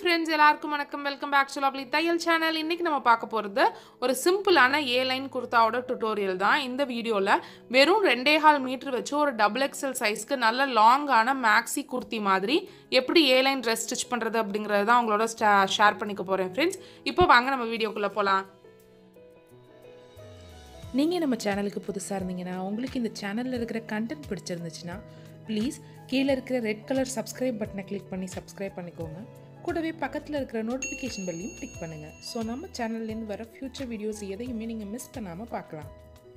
friends எல்லாருக்கும் வணக்கம் welcome back to lovely தையல் சேனல் இன்னைக்கு நம்ம பார்க்க போகிறது ஒரு சிம்பிளான ஏ லைன் குர்தாவோட டுட்டோரியல் தான் இந்த வீடியோவில் வெறும் ரெண்டே கால் மீட்டர் வச்சு ஒரு டபுள் எக்ஸல் சைஸ்க்கு நல்ல லாங்கான மேக்ஸி குர்த்தி மாதிரி எப்படி ஏ லைன் ட்ரெஸ் ஸ்டிச் பண்ணுறது அப்படிங்கிறது தான் உங்களோட ஷேர் பண்ணிக்க போகிறேன் ஃப்ரெண்ட்ஸ் இப்போ வாங்க நம்ம வீடியோக்குள்ளே போகலாம் நீங்கள் நம்ம சேனலுக்கு புதுசாக இருந்தீங்கன்னா உங்களுக்கு இந்த சேனலில் இருக்கிற கண்டென்ட் பிடிச்சிருந்துச்சுன்னா ப்ளீஸ் கீழே இருக்கிற ரெட் கலர் சப்ஸ்கிரைப் பட்டனை கிளிக் பண்ணி சப்ஸ்கிரைப் பண்ணிக்கோங்க கூடவே பக்கத்தில் இருக்கிற நோட்டிஃபிகேஷன் பெல்லையும் கிளிக் பண்ணுங்கள் ஸோ நம்ம சேனல்லேருந்து வர ஃப்யூச்சர் வீடியோஸ் எதையுமே நீங்கள் மிஸ் பண்ணாமல் பார்க்கலாம்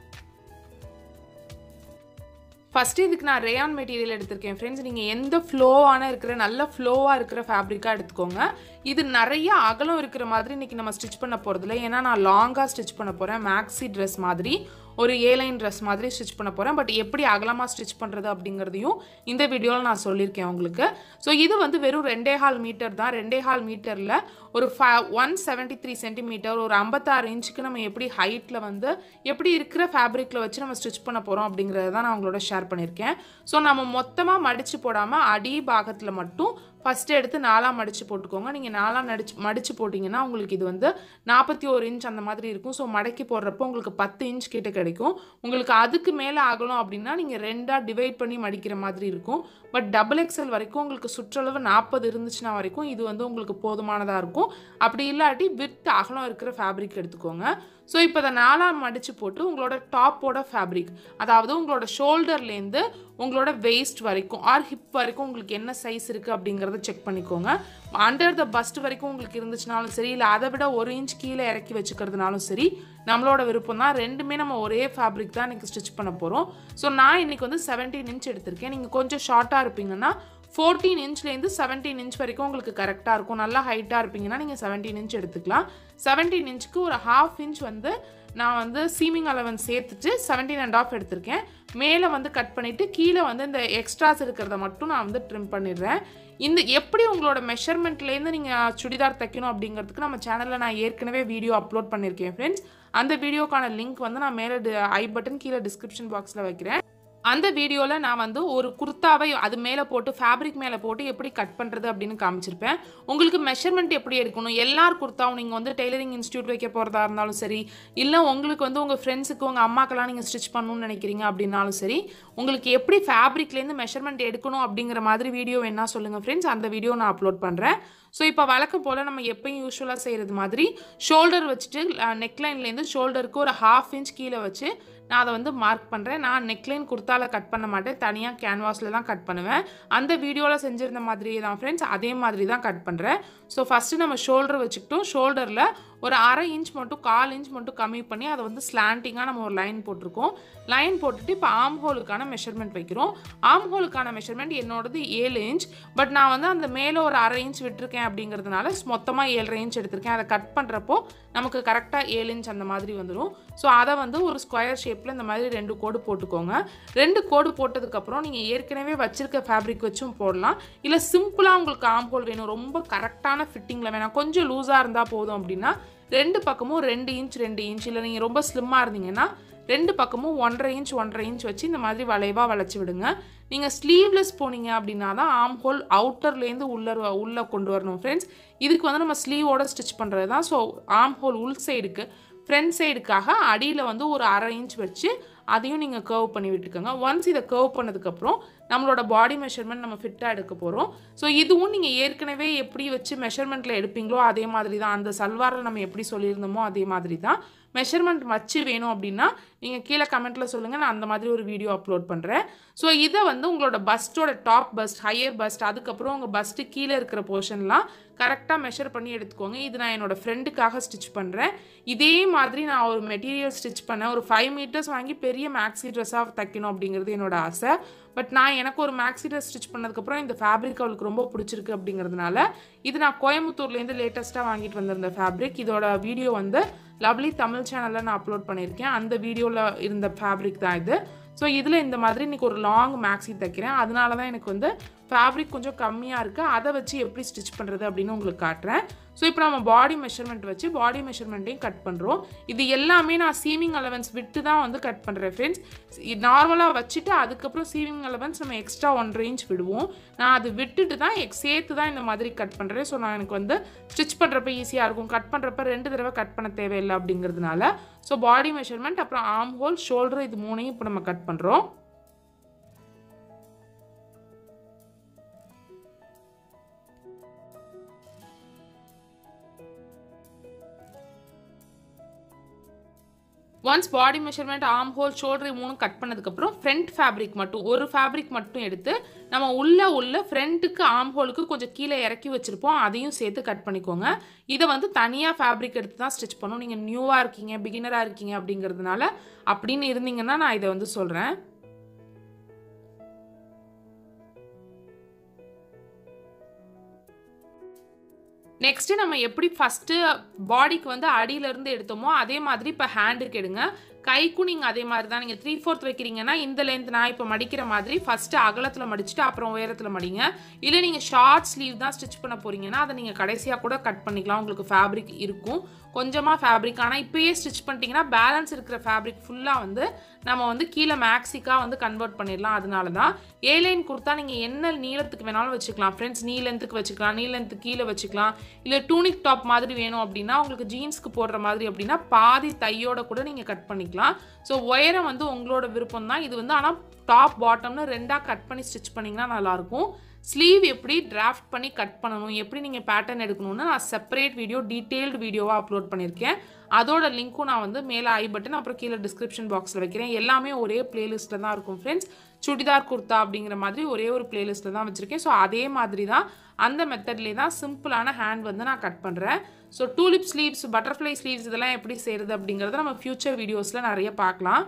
ஃபஸ்ட்டு இதுக்கு நான் ரேயான் மெட்டீரியல் எடுத்திருக்கேன் ஃப்ரெண்ட்ஸ் நீங்கள் எந்த ஃப்ளோவான இருக்கிற நல்ல ஃப்ளோவாக இருக்கிற ஃபேப்ரிக்காக எடுத்துக்கோங்க இது நிறைய அகலம் இருக்கிற மாதிரி இன்றைக்கி நம்ம ஸ்டிச் பண்ண போகிறதில்ல ஏன்னா நான் லாங்காக ஸ்டிச் பண்ண போகிறேன் மேக்ஸி ட்ரெஸ் மாதிரி ஒரு ஏலைன் ட்ரெஸ் மாதிரி ஸ்டிச் பண்ண போகிறேன் பட் எப்படி அகலமாக ஸ்டிச் பண்ணுறது அப்படிங்கிறதையும் இந்த வீடியோவில் நான் சொல்லியிருக்கேன் உங்களுக்கு ஸோ இது வந்து வெறும் ரெண்டே ஹால் மீட்டர் தான் ரெண்டே ஹால் மீட்டரில் ஒரு ஃப ஒன் செவன்ட்டி த்ரீ சென்டிமீட்டர் ஒரு ஐம்பத்தாறு இன்ச்சுக்கு நம்ம எப்படி ஹைட்டில் வந்து எப்படி இருக்கிற ஃபேப்ரிக்கில் வச்சு நம்ம ஸ்டிச் பண்ண போகிறோம் அப்படிங்கிறத தான் நான் உங்களோட ஷேர் பண்ணியிருக்கேன் ஸோ நம்ம மொத்தமாக மடித்து போடாமல் அடி பாகத்தில் மட்டும் ஃபஸ்ட்டு எடுத்து நாலாக மடித்து போட்டுக்கோங்க நீங்கள் நாலாக நடிச்சு மடித்து போட்டிங்கன்னா உங்களுக்கு இது வந்து நாற்பத்தி ஒரு இன்ச் அந்த மாதிரி இருக்கும் ஸோ மடக்கி போடுறப்போ உங்களுக்கு பத்து இன்ச் கிட்ட கிடைக்கும் உங்களுக்கு அதுக்கு மேலே ஆகணும் அப்படின்னா நீங்கள் ரெண்டாக டிவைட் பண்ணி மடிக்கிற மாதிரி இருக்கும் பட் டபுள் எக்ஸல் வரைக்கும் உங்களுக்கு சுற்றளவு நாற்பது இருந்துச்சுன்னா வரைக்கும் இது வந்து உங்களுக்கு போதுமானதாக இருக்கும் அப்படி இல்லாட்டி வித் அகலம் இருக்கிற ஃபேப்ரிக் எடுத்துக்கோங்க ஸோ இப்போ அதை நாலாக மடித்து போட்டு உங்களோட டாப்போட ஃபேப்ரிக் அதாவது உங்களோட ஷோல்டர்லேருந்து உங்களோட வெயிஸ்ட் வரைக்கும் ஆர் ஹிப் வரைக்கும் உங்களுக்கு என்ன சைஸ் இருக்குது அப்படிங்கிறத செக் பண்ணிக்கோங்க அண்டர் த பஸ்ட் வரைக்கும் உங்களுக்கு இருந்துச்சுனாலும் சரி இல்லை அதை விட ஒரு இன்ச் கீழே இறக்கி வச்சுக்கிறதுனாலும் சரி நம்மளோட விருப்பம் தான் ரெண்டுமே நம்ம ஒரே ஃபேப்ரிக் தான் இன்றைக்கி ஸ்டிச் பண்ண போகிறோம் ஸோ நான் இன்றைக்கி வந்து செவன்டீன் இன்ச் எடுத்திருக்கேன் நீங்கள் கொஞ்சம் ஷார்ட்டாக இருப்பீங்கன்னா ஃபோர்டீன் இன்ச்லேருந்து செவன்டீன் இன்ச் வரைக்கும் உங்களுக்கு கரெக்டாக இருக்கும் நல்லா ஹைட்டாக இருப்பீங்கன்னா நீங்கள் செவன்டீன் இன்ச் எடுத்துக்கலாம் செவன்டீன் இன்ச்சுக்கு ஒரு ஹாஃப் இன்ச் வந்து நான் வந்து சீமிங் அலவன் சேர்த்துட்டு செவன்டீன் அண்ட் ஆஃப் எடுத்திருக்கேன் மேலே வந்து கட் பண்ணிவிட்டு கீழே வந்து இந்த எக்ஸ்ட்ராஸ் இருக்கிறத மட்டும் நான் வந்து ட்ரிம் பண்ணிடுறேன் இந்த எப்படி உங்களோட மெஷர்மெண்ட்லேருந்து நீங்கள் சுடிதார் தைக்கணும் அப்படிங்கிறதுக்கு நம்ம சேனலில் நான் ஏற்கனவே வீடியோ அப்லோட் பண்ணியிருக்கேன் ஃப்ரெண்ட்ஸ் அந்த வீடியோக்கான லிங்க் வந்து நான் மேலே ஐ பட்டன் கீழே டிஸ்கிரிப்ஷன் பாக்ஸில் வைக்கிறேன் அந்த வீடியோவில் நான் வந்து ஒரு குர்த்தாவை அது மேலே போட்டு ஃபேப்ரிக் மேலே போட்டு எப்படி கட் பண்ணுறது அப்படின்னு காமிச்சிருப்பேன் உங்களுக்கு மெஷர்மெண்ட் எப்படி எடுக்கணும் எல்லார் குர்த்தாவும் நீங்கள் வந்து டெய்லரிங் இன்ஸ்டியூட் வைக்க போகிறதா இருந்தாலும் சரி இல்லை உங்களுக்கு வந்து உங்கள் ஃப்ரெண்ட்ஸுக்கு உங்கள் அம்மாக்கெல்லாம் நீங்கள் ஸ்டிச் பண்ணணும்னு நினைக்கிறீங்க அப்படின்னாலும் சரி உங்களுக்கு எப்படி ஃபேப்ரிக்லேருந்து மெஷர்மெண்ட் எடுக்கணும் அப்படிங்கிற மாதிரி வீடியோ வேணா சொல்லுங்கள் ஃப்ரெண்ட்ஸ் அந்த வீடியோ நான் அப்லோட் பண்ணுறேன் ஸோ இப்போ வழக்கம் போல் நம்ம எப்பயும் யூஸ்வலாக செய்கிறது மாதிரி ஷோல்டர் வச்சுட்டு நெக்லைன்லேருந்து ஷோல்டருக்கு ஒரு ஹாஃப் இன்ச் கீழே வச்சு நான் அதை வந்து மார்க் பண்ணுறேன் நான் நெக்லைன் குர்த்தாவில் கட் பண்ண மாட்டேன் தனியாக கேன்வாஸில் தான் கட் பண்ணுவேன் அந்த வீடியோவில் செஞ்சுருந்த மாதிரியே தான் ஃப்ரெண்ட்ஸ் அதே மாதிரி தான் கட் பண்ணுறேன் ஸோ ஃபஸ்ட்டு நம்ம ஷோல்டர் வச்சுக்கிட்டோம் ஷோல்டரில் ஒரு அரை இன்ச் மட்டும் கால் இன்ச் மட்டும் கம்மி பண்ணி அதை வந்து ஸ்லாண்டிங்காக நம்ம ஒரு லைன் போட்டிருக்கோம் லைன் போட்டுட்டு இப்போ ஆம் ஹோலுக்கான மெஷர்மெண்ட் வைக்கிறோம் ஆம் ஹோலுக்கான மெஷர்மெண்ட் என்னோடது ஏழு இன்ச் பட் நான் வந்து அந்த மேலே ஒரு அரை இன்ச் விட்டுருக்கேன் அப்படிங்கிறதுனால மொத்தமாக ஏழரை இன்ச் எடுத்திருக்கேன் அதை கட் பண்ணுறப்போ நமக்கு கரெக்டாக ஏழு இன்ச் அந்த மாதிரி வந்துடும் ஸோ அதை வந்து ஒரு ஸ்கொயர் ஷேப்பில் இந்த மாதிரி ரெண்டு கோடு போட்டுக்கோங்க ரெண்டு கோடு போட்டதுக்கப்புறம் நீங்கள் ஏற்கனவே வச்சுருக்க ஃபேப்ரிக் வச்சும் போடலாம் இல்லை சிம்பிளாக உங்களுக்கு ஆம் ஹோல் வேணும் ரொம்ப கரெக்டான ஃபிட்டிங்கில் வேணாம் கொஞ்சம் லூஸாக இருந்தால் போதும் அப்படின்னா ரெண்டு பக்கமும் ரெண்டு இன்ச் ரெண்டு இன்ச் இல்லை நீங்கள் ரொம்ப ஸ்லிம்மாக இருந்தீங்கன்னா ரெண்டு பக்கமும் ஒன்றரை இன்ச் ஒன்றரை இன்ச் வச்சு இந்த மாதிரி வளைவாக வளைச்சி விடுங்க நீங்கள் ஸ்லீவ்லெஸ் போனீங்க அப்படின்னா தான் ஆம் ஹோல் அவுட்டர்லேருந்து உள்ள உள்ளே கொண்டு வரணும் ஃப்ரெண்ட்ஸ் இதுக்கு வந்து நம்ம ஸ்லீவோட ஸ்டிச் பண்ணுறது தான் ஸோ ஆம் ஹோல் உள் சைடுக்கு ஃப்ரண்ட் சைடுக்காக அடியில் வந்து ஒரு அரை இன்ச் வச்சு அதையும் நீங்கள் கர்வ் பண்ணி விட்டுக்கோங்க ஒன்ஸ் இதை கர்வ் பண்ணதுக்கப்புறம் நம்மளோட பாடி மெஷர்மெண்ட் நம்ம ஃபிட்டாக எடுக்க போகிறோம் ஸோ இதுவும் நீங்கள் ஏற்கனவே எப்படி வச்சு மெஷர்மெண்ட்டில் எடுப்பீங்களோ அதே மாதிரி தான் அந்த சல்வாரில் நம்ம எப்படி சொல்லியிருந்தோமோ அதே மாதிரி தான் மெஷர்மெண்ட் வச்சு வேணும் அப்படின்னா நீங்கள் கீழே கமெண்ட்டில் சொல்லுங்கள் நான் அந்த மாதிரி ஒரு வீடியோ அப்லோட் பண்ணுறேன் ஸோ இதை வந்து உங்களோட பஸ்ட்டோட டாப் பஸ்ட் ஹையர் பஸ்ட் அதுக்கப்புறம் உங்கள் பஸ்ட்டு கீழே இருக்கிற போர்ஷன்லாம் கரெக்டாக மெஷர் பண்ணி எடுத்துக்கோங்க இது நான் என்னோடய ஃப்ரெண்டுக்காக ஸ்டிச் பண்ணுறேன் இதே மாதிரி நான் ஒரு மெட்டீரியல் ஸ்டிச் பண்ணேன் ஒரு ஃபைவ் மீட்டர்ஸ் வாங்கி பெரிய மேக்ஸி ட்ரெஸ்ஸாக தைக்கணும் அப்படிங்கிறது என்னோட ஆசை பட் நான் எனக்கு ஒரு மேக்ஸி ட்ரெஸ் ஸ்டிச் பண்ணதுக்கப்புறம் இந்த ஃபேப்ரிக் அவளுக்கு ரொம்ப பிடிச்சிருக்கு அப்படிங்கிறதுனால இது நான் கோயம்புத்தூர்லேருந்து லேட்டஸ்ட்டாக வாங்கிட்டு வந்திருந்த ஃபேப்ரிக் இதோட வீடியோ வந்து லவ்லி தமிழ் சேனலில் நான் அப்லோட் பண்ணியிருக்கேன் அந்த வீடியோவில் இருந்த ஃபேப்ரிக் தான் இது ஸோ இதில் இந்த மாதிரி இன்றைக்கி ஒரு லாங் மேக்ஸி தைக்கிறேன் அதனால தான் எனக்கு வந்து ஃபேப்ரிக் கொஞ்சம் கம்மியாக இருக்குது அதை வச்சு எப்படி ஸ்டிச் பண்ணுறது அப்படின்னு உங்களுக்கு காட்டுறேன் ஸோ இப்போ நம்ம பாடி மெஷர்மெண்ட் வச்சு பாடி மெஷர்மெண்ட்டையும் கட் பண்ணுறோம் இது எல்லாமே நான் சீவிங் அலவன்ஸ் விட்டு தான் வந்து கட் பண்ணுறேன் ஃப்ரெண்ட்ஸ் நார்மலாக வச்சுட்டு அதுக்கப்புறம் சீவிங் அலவன்ஸ் நம்ம எக்ஸ்ட்ரா ஒன்றரை இன்ச் விடுவோம் நான் அது விட்டுட்டு தான் எக் சேர்த்து தான் இந்த மாதிரி கட் பண்ணுறேன் ஸோ நான் எனக்கு வந்து ஸ்டிச் பண்ணுறப்ப ஈஸியாக இருக்கும் கட் பண்ணுறப்ப ரெண்டு தடவை கட் பண்ண தேவையில்லை அப்படிங்கிறதுனால ஸோ பாடி மெஷர்மெண்ட் அப்புறம் ஆம் ஹோல் ஷோல்டர் இது மூணையும் இப்போ நம்ம கட் பண்ணுறோம் once body measurement arm hole shoulder மூணும் கட் பண்ணதுக்கப்புறம் ஃப்ரண்ட் ஃபேப்ரிக் மட்டும் ஒரு ஃபேப்ரிக் மட்டும் எடுத்து நம்ம உள்ள உள்ள ஃப்ரண்ட்டுக்கு ஆம் ஹோலுக்கு கொஞ்சம் கீழே இறக்கி வச்சுருப்போம் அதையும் சேர்த்து கட் பண்ணிக்கோங்க இதை வந்து தனியாக ஃபேப்ரிக் எடுத்து தான் ஸ்டிச் பண்ணணும் நீங்கள் நியூவாக இருக்கீங்க பிகினராக இருக்கீங்க அப்படிங்கிறதுனால அப்படின்னு இருந்தீங்கன்னா நான் இதை வந்து சொல்கிறேன் நெக்ஸ்ட்டு நம்ம எப்படி ஃபஸ்ட்டு பாடிக்கு வந்து அடியிலேருந்து எடுத்தோமோ அதே மாதிரி இப்போ ஹேண்டுக்கு எடுங்க கைக்கும் நீங்கள் அதே மாதிரி தான் நீங்கள் த்ரீ ஃபோர்த் வைக்கிறீங்கன்னா இந்த லென்த் நான் இப்போ மடிக்கிற மாதிரி ஃபஸ்ட்டு அகலத்தில் மடிச்சுட்டு அப்புறம் உயரத்தில் மடிங்க இல்லை நீங்கள் ஷார்ட் ஸ்லீவ் தான் ஸ்டிச் பண்ண போகிறீங்கன்னா அதை நீங்கள் கடைசியாக கூட கட் பண்ணிக்கலாம் உங்களுக்கு ஃபேப்ரிக் இருக்கும் கொஞ்சமாக ஃபேப்ரிக் ஆனால் இப்போயே ஸ்டிச் பண்ணிட்டீங்கன்னா பேலன்ஸ் இருக்கிற ஃபேப்ரிக் ஃபுல்லாக வந்து நம்ம வந்து கீழே மேக்ஸிக்காக வந்து கன்வெர்ட் பண்ணிடலாம் அதனால தான் ஏ லைன் கொடுத்தா நீங்கள் என்ன நீளத்துக்கு வேணாலும் வச்சுக்கலாம் ஃப்ரெண்ட்ஸ் நீ லென்த்துக்கு வச்சுக்கலாம் நீ லென்த்து கீழே வச்சுக்கலாம் இல்லை டூனிக் டாப் மாதிரி வேணும் அப்படின்னா உங்களுக்கு ஜீன்ஸ்க்கு போடுற மாதிரி அப்படின்னா பாதி தையோட கூட நீங்கள் கட் பண்ணிக்கலாம் ஸோ ஒயரம் வந்து உங்களோட விருப்பம் தான் இது வந்து ஆனால் டாப் பாட்டம்னு ரெண்டாக கட் பண்ணி ஸ்டிச் பண்ணிங்கன்னா நல்லாயிருக்கும் ஸ்லீவ் எப்படி டிராஃப்ட் பண்ணி கட் பண்ணணும் எப்படி நீங்கள் பேட்டர்ன் எடுக்கணும்னு நான் செப்பரேட் வீடியோ டீட்டெயில்டு வீடியோவாக அப்லோட் பண்ணியிருக்கேன் அதோட லிங்க்கும் நான் வந்து மேலே ஐ பட்டன் அப்புறம் கீழே டிஸ்கிரிப்ஷன் பாக்ஸில் வைக்கிறேன் எல்லாமே ஒரே பிளேலிஸ்ட்டில் தான் இருக்கும் ஃப்ரெண்ட்ஸ் சுடிதார் குர்த்தா அப்படிங்கிற மாதிரி ஒரே ஒரு பிளேலிஸ்ட்டில் தான் வச்சுருக்கேன் ஸோ அதே மாதிரி தான் அந்த மெத்தட்லேயே தான் சிம்பிளான ஹேண்ட் வந்து நான் கட் பண்ணுறேன் so tulip sleeves butterfly sleeves இதெல்லாம் எப்படி செய்கிறது அப்படிங்கிறத நம்ம ஃப்யூச்சர் வீடியோஸில் நிறைய பார்க்கலாம்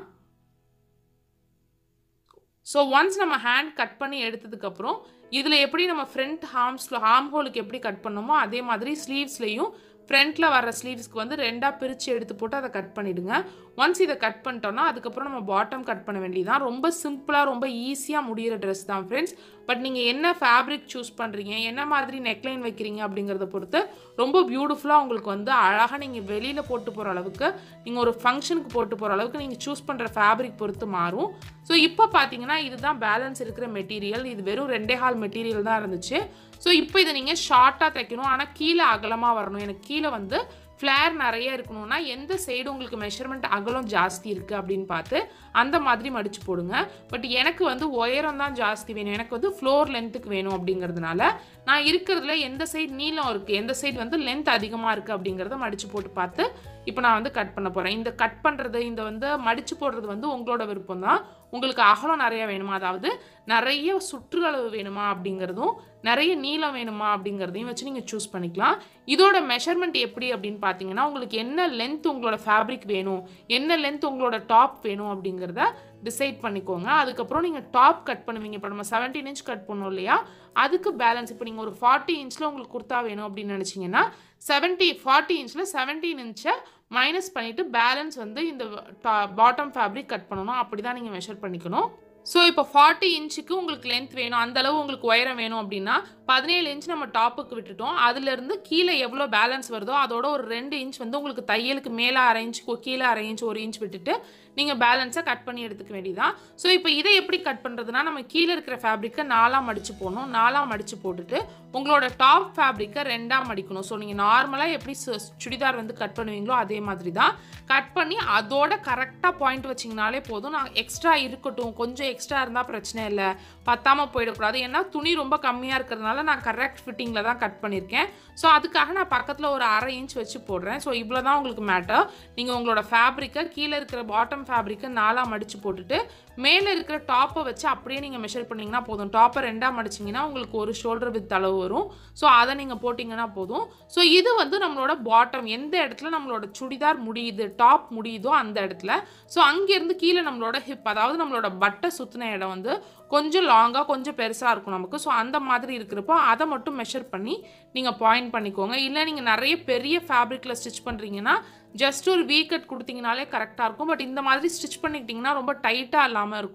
ஸோ ஒன்ஸ் நம்ம ஹேண்ட் கட் பண்ணி எடுத்ததுக்கப்புறம் இதில் எப்படி நம்ம ஃப்ரண்ட் ஹார்ம்ஸில் ஹார்ம் ஹோலுக்கு எப்படி கட் பண்ணோமோ அதே மாதிரி ஸ்லீவ்ஸ்லேயும் ஃப்ரண்ட்டில் வர ஸ்லீவ்ஸ்க்கு வந்து ரெண்டாக பிரித்து எடுத்து போட்டு அதை கட் பண்ணிவிடுங்க ஒன்ஸ் இதை கட் பண்ணிட்டோம்னா அதுக்கப்புறம் நம்ம பாட்டம் கட் பண்ண வேண்டியதான் ரொம்ப சிம்பிளாக ரொம்ப ஈஸியாக முடிகிற ட்ரெஸ் தான் ஃப்ரெண்ட்ஸ் பட் நீங்கள் என்ன ஃபேப்ரிக் சூஸ் பண்ணுறீங்க என்ன மாதிரி நெக்லைன் வைக்கிறீங்க அப்படிங்கிறத பொறுத்து ரொம்ப பியூட்டிஃபுல்லாக உங்களுக்கு வந்து அழகாக நீங்கள் வெளியில் போட்டு போகிற அளவுக்கு நீங்கள் ஒரு ஃபங்க்ஷனுக்கு போட்டு போகிற அளவுக்கு நீங்கள் சூஸ் பண்ணுற ஃபேப்ரிக் பொறுத்து மாறும் ஸோ இப்போ பார்த்தீங்கன்னா இதுதான் பேலன்ஸ் இருக்கிற மெட்டீரியல் இது வெறும் ரெண்டே ஹால் மெட்டீரியல் தான் இருந்துச்சு ஸோ இப்போ இதை நீங்கள் ஷார்ட்டாக தைக்கணும் ஆனால் கீழே அகலமாக வரணும் எனக்கு கீழே வந்து ஃப்ளேர் நிறைய இருக்கணும்னா எந்த சைடு உங்களுக்கு மெஷர்மெண்ட் அகலம் ஜாஸ்தி இருக்குது அப்படின்னு பார்த்து அந்த மாதிரி மடித்து போடுங்க பட் எனக்கு வந்து உயரம் தான் ஜாஸ்தி வேணும் எனக்கு வந்து ஃப்ளோர் லென்த்துக்கு வேணும் அப்படிங்கிறதுனால நான் இருக்கிறதுல எந்த சைடு நீளம் இருக்குது எந்த சைடு வந்து லென்த் அதிகமாக இருக்குது அப்படிங்கிறத மடித்து போட்டு பார்த்து இப்போ நான் வந்து கட் பண்ண போகிறேன் இந்த கட் பண்ணுறது இந்த வந்து மடித்து போடுறது வந்து உங்களோட விருப்பம் தான் உங்களுக்கு அகலம் நிறைய வேணுமா அதாவது நிறைய சுற்றுகளவு வேணுமா அப்படிங்கிறதும் நிறைய நீளம் வேணுமா அப்படிங்கிறதையும் வச்சு நீங்கள் சூஸ் பண்ணிக்கலாம் இதோட மெஷர்மெண்ட் எப்படி அப்படின்னு பார்த்தீங்கன்னா உங்களுக்கு என்ன லென்த் உங்களோட ஃபேப்ரிக் வேணும் என்ன லென்த் உங்களோட டாப் வேணும் அப்படிங்கிறத டிசைட் பண்ணிக்கோங்க அதுக்கப்புறம் நீங்கள் டாப் கட் பண்ணுவீங்க இப்போ நம்ம செவன்டீன் இன்ச் கட் பண்ணோம் இல்லையா அதுக்கு பேலன்ஸ் இப்போ நீங்கள் ஒரு ஃபார்ட்டி இன்ச்சில் உங்களுக்கு குர்த்தா வேணும் அப்படின்னு நினச்சிங்கன்னா செவன்ட்டி ஃபார்ட்டி இன்ச்சில் செவன்டீன் இன்ச்சை மைனஸ் பண்ணிவிட்டு பேலன்ஸ் வந்து இந்த பாட்டம் ஃபேப்ரிக் கட் பண்ணணும் அப்படி தான் நீங்கள் மெஷர் பண்ணிக்கணும் ஸோ இப்போ ஃபார்ட்டி இன்ச்சுக்கு உங்களுக்கு லென்த் வேணும் அந்த அளவு உங்களுக்கு உயரம் வேணும் அப்படின்னா பதினேழு இன்ச் நம்ம டாப்புக்கு விட்டுட்டோம் அதுலேருந்து கீழே எவ்வளோ பேலன்ஸ் வருதோ அதோட ஒரு ரெண்டு இன்ச் வந்து உங்களுக்கு தையலுக்கு மேலே அரை இன்ச் கீழே அரை இன்ச் ஒரு இன்ச் விட்டுட்டு நீங்கள் பேலன்ஸை கட் பண்ணி எடுத்துக்க வேண்டியதான் ஸோ இப்போ இதை எப்படி கட் பண்ணுறதுனா நம்ம கீழே இருக்கிற ஃபேப்ரிக்கை நாலாக மடித்து போடணும் நாலாக மடித்து போட்டுட்டு உங்களோட டாப் ஃபேப்ரிக்கை ரெண்டாக மடிக்கணும் ஸோ நீங்கள் நார்மலாக எப்படி சு- சுடிதார் வந்து கட் பண்ணுவீங்களோ அதே மாதிரி தான் கட் பண்ணி அதோட கரெக்டாக பாயிண்ட் வச்சிங்கனாலே போதும் நான் எக்ஸ்ட்ரா இருக்கட்டும் கொஞ்சம் எக்ஸ்ட்ரா இருந்தால் பிரச்சனை இல்லை பத்தாமல் போயிடக்கூடாது ஏன்னா துணி ரொம்ப கம்மியாக இருக்கிறதுனால நான் கரெக்ட் ஃபிட்டிங்கில் தான் கட் பண்ணியிருக்கேன் ஸோ அதுக்காக நான் பக்கத்தில் ஒரு அரை இன்ச் வச்சு போடுறேன் ஸோ இவ்வளோ தான் உங்களுக்கு மேட்டர் நீங்கள் உங்களோட ஃபேப்ரிக்கை கீழே இருக்கிற பாட்டம் ஃபேப்ரிக்கை நாலாக மடித்து போட்டுட்டு மேலே இருக்கிற டாப்பை வச்சு அப்படியே நீங்கள் மெஷர் பண்ணிங்கன்னா போதும் டாப்பை ரெண்டாக மடிச்சிங்கன்னா உங்களுக்கு ஒரு ஷோல்டர் வித் அளவு வரும் ஸோ அதை நீங்கள் போட்டிங்கன்னா போதும் ஸோ இது வந்து நம்மளோட பாட்டம் எந்த இடத்துல நம்மளோட சுடிதார் முடியுது டாப் முடியுதோ அந்த இடத்துல ஸோ அங்கேருந்து கீழே நம்மளோட ஹிப் அதாவது நம்மளோட பட்டை சுற்றின இடம் வந்து கொஞ்சம் லாங்காக கொஞ்சம் பெருசாக இருக்கும் நமக்கு ஸோ அந்த மாதிரி இருக்கிறப்போ அதை மட்டும் மெஷர் பண்ணி நீங்கள் பாயிண்ட் பண்ணிக்கோங்க இல்லை நீங்கள் நிறைய பெரிய ஃபேப்ரிக்கில் ஸ்டிச் பண்ணுறீங்கன்னா ஜஸ்ட் ஒரு வீ கட் கொடுத்தீங்கனாலே கரெக்டாக இருக்கும் பட் இந்த மாதிரி ஸ்டிச் பண்ணிக்கிட்டிங்கன்னா ரொம்ப டைட்டாக இல்லாமல் இருக்கும்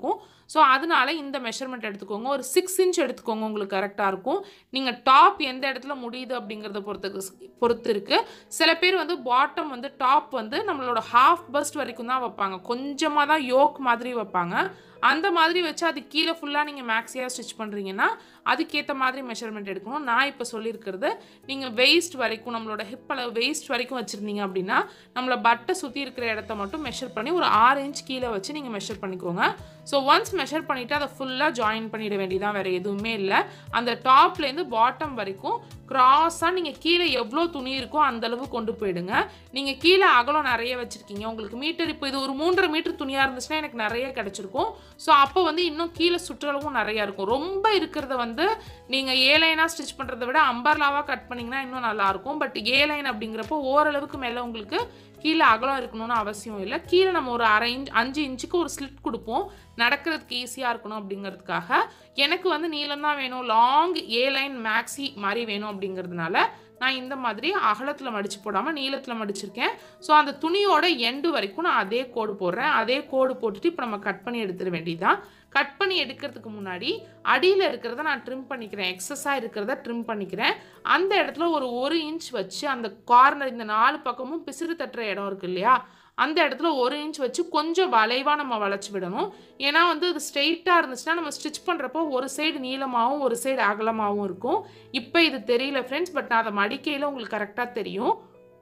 ஸோ அதனால இந்த மெஷர்மெண்ட் எடுத்துக்கோங்க ஒரு சிக்ஸ் இன்ச் எடுத்துக்கோங்க உங்களுக்கு கரெக்டாக இருக்கும் நீங்கள் டாப் எந்த இடத்துல முடியுது அப்படிங்கிறத பொறுத்து பொறுத்து இருக்குது சில பேர் வந்து பாட்டம் வந்து டாப் வந்து நம்மளோட ஹாஃப் பஸ்ட் வரைக்கும் தான் வைப்பாங்க கொஞ்சமாக தான் யோக் மாதிரி வைப்பாங்க அந்த மாதிரி வச்சு அது கீழே ஃபுல்லாக நீங்கள் மேக்ஸியாக ஸ்டிச் பண்ணுறீங்கன்னா அதுக்கேற்ற மாதிரி மெஷர்மெண்ட் எடுக்கணும் நான் இப்போ சொல்லியிருக்கிறது நீங்கள் வெயிஸ்ட் வரைக்கும் நம்மளோட ஹிப் அளவு வெயிஸ்ட் வரைக்கும் வச்சுருந்தீங்க அப்படின்னா நம்மளை பட்டை சுற்றி இருக்கிற இடத்த மட்டும் மெஷர் பண்ணி ஒரு ஆறு இன்ச் கீழே வச்சு நீங்கள் மெஷர் பண்ணிக்கோங்க ஸோ ஒன்ஸ் மெஷர் பண்ணிவிட்டு அதை ஃபுல்லாக ஜாயின் பண்ணிட வேண்டியதான் வேறு எதுவுமே இல்லை அந்த டாப்லேருந்து பாட்டம் வரைக்கும் க்ராஸாக நீங்கள் கீழே எவ்வளோ துணி இருக்கோ அந்த அளவு கொண்டு போயிடுங்க நீங்கள் கீழே அகலம் நிறைய வச்சுருக்கீங்க உங்களுக்கு மீட்டர் இப்போ இது ஒரு மூன்றரை மீட்டர் துணியாக இருந்துச்சுன்னா எனக்கு நிறைய கிடச்சிருக்கும் ஸோ அப்போ வந்து இன்னும் கீழே சுற்றளவும் நிறையா இருக்கும் ரொம்ப இருக்கிறத வந்து நீங்கள் ஏ லைனாக ஸ்டிச் பண்ணுறதை விட அம்பர்லாவாக கட் பண்ணிங்கன்னா இன்னும் நல்லாயிருக்கும் பட் ஏ லைன் அப்படிங்கிறப்போ ஓரளவுக்கு மேலே உங்களுக்கு கீழே அகலம் இருக்கணும்னு அவசியம் இல்லை கீழே நம்ம ஒரு அரை இன்ச் அஞ்சு இன்ச்சுக்கு ஒரு ஸ்லிட் கொடுப்போம் நடக்கிறதுக்கு ஈஸியாக இருக்கணும் அப்படிங்கிறதுக்காக எனக்கு வந்து நீளம் தான் வேணும் லாங் ஏ லைன் மேக்ஸி மாதிரி வேணும் அப்படிங்கிறதுனால நான் இந்த மாதிரி அகலத்தில் மடித்து போடாமல் நீளத்தில் மடிச்சிருக்கேன் ஸோ அந்த துணியோட எண்டு வரைக்கும் நான் அதே கோடு போடுறேன் அதே கோடு போட்டுட்டு இப்போ நம்ம கட் பண்ணி எடுத்துட வேண்டியதான் கட் பண்ணி எடுக்கிறதுக்கு முன்னாடி அடியில் இருக்கிறத நான் ட்ரிம் பண்ணிக்கிறேன் எக்ஸஸாக இருக்கிறத ட்ரிம் பண்ணிக்கிறேன் அந்த இடத்துல ஒரு ஒரு இன்ச் வச்சு அந்த கார்னர் இந்த நாலு பக்கமும் பிசிறு தட்டுற இடம் இருக்கு இல்லையா அந்த இடத்துல ஒரு இன்ச் வச்சு கொஞ்சம் வளைவாக நம்ம வளைச்சி விடணும் ஏன்னா வந்து அது ஸ்ட்ரெயிட்டாக இருந்துச்சுன்னா நம்ம ஸ்டிச் பண்ணுறப்போ ஒரு சைடு நீளமாகவும் ஒரு சைடு அகலமாகவும் இருக்கும் இப்போ இது தெரியல ஃப்ரெண்ட்ஸ் பட் நான் அதை மடிக்கையில் உங்களுக்கு கரெக்டாக தெரியும்